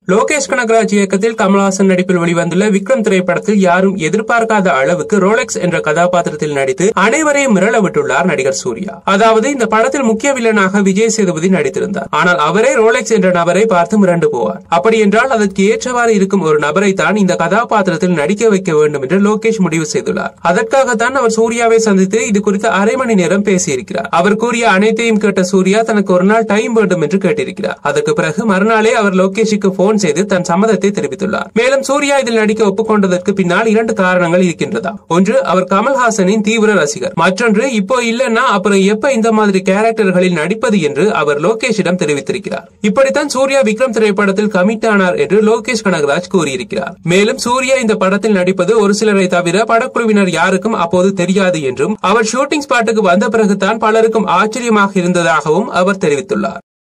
லோகேஷ் கனகராஜ் இயக்கத்தில் கமல்ஹாசன் நடிப்பில் வெளிவந்துள்ள விக்ரம் திரைப்படத்தில் யாரும் எதிர்பார்க்காத அளவுக்கு ரோலெக்ஸ் என்ற கதாபாத்திரத்தில் நடித்து அனைவரையும் மிரள விட்டுள்ளார் நடிகர் சூர்யா அதாவது இந்த படத்தில் முக்கிய வில்லனாக விஜய் சேதுபதி நடித்திருந்தார் ஆனால் அவரே ரோலெக்ஸ் என்ற நபரை பார்த்து மிரண்டு போவார் அப்படி என்றால் அதற்கு ஏற்றவாறு இருக்கும் ஒரு நபரை தான் இந்த கதாபாத்திரத்தில் நடிக்க வைக்க வேண்டும் என்று லோகேஷ் முடிவு செய்துள்ளார் அதற்காகத்தான் அவர் சூர்யாவை சந்தித்து இது குறித்து அரை மணி நேரம் பேசியிருக்கிறார் அவர் கூறிய அனைத்தையும் கேட்ட சூர்யா தனக்கு ஒரு நாள் டைம் வேண்டும் என்று கேட்டிருக்கிறார் அதற்கு பிறகு மறுநாளே அவர் லோகேஷுக்கு போன் செய்து தன் சம்மதத்தை தெரிவித்துள்ளார் மேலும் சூர்யா இதில் நடிக்க ஒப்புக்கொண்டதற்கு பின்னால் இரண்டு காரணங்கள் இருக்கின்றதா ஒன்று அவர் கமல்ஹாசனின் தீவிர ரசிகர் மற்றொன்று இப்போ இல்லன்னா அப்புறம் எப்ப இந்த மாதிரி கேரக்டர்களில் நடிப்பது என்று அவர் லோகேஷிடம் தெரிவித்திருக்கிறார் இப்படித்தான் சூர்யா விக்ரம் திரைப்படத்தில் கமிட் ஆனார் என்று லோகேஷ் கனகராஜ் கூறியிருக்கிறார் மேலும் சூர்யா இந்த படத்தில் நடிப்பது ஒரு சிலரை தவிர படக்குழுவினர் யாருக்கும் அப்போது தெரியாது என்றும் அவர் ஷூட்டிங் ஸ்பாட்டுக்கு வந்த பிறகுதான் பலருக்கும் ஆச்சரியமாக இருந்ததாகவும் அவர் தெரிவித்துள்ளார்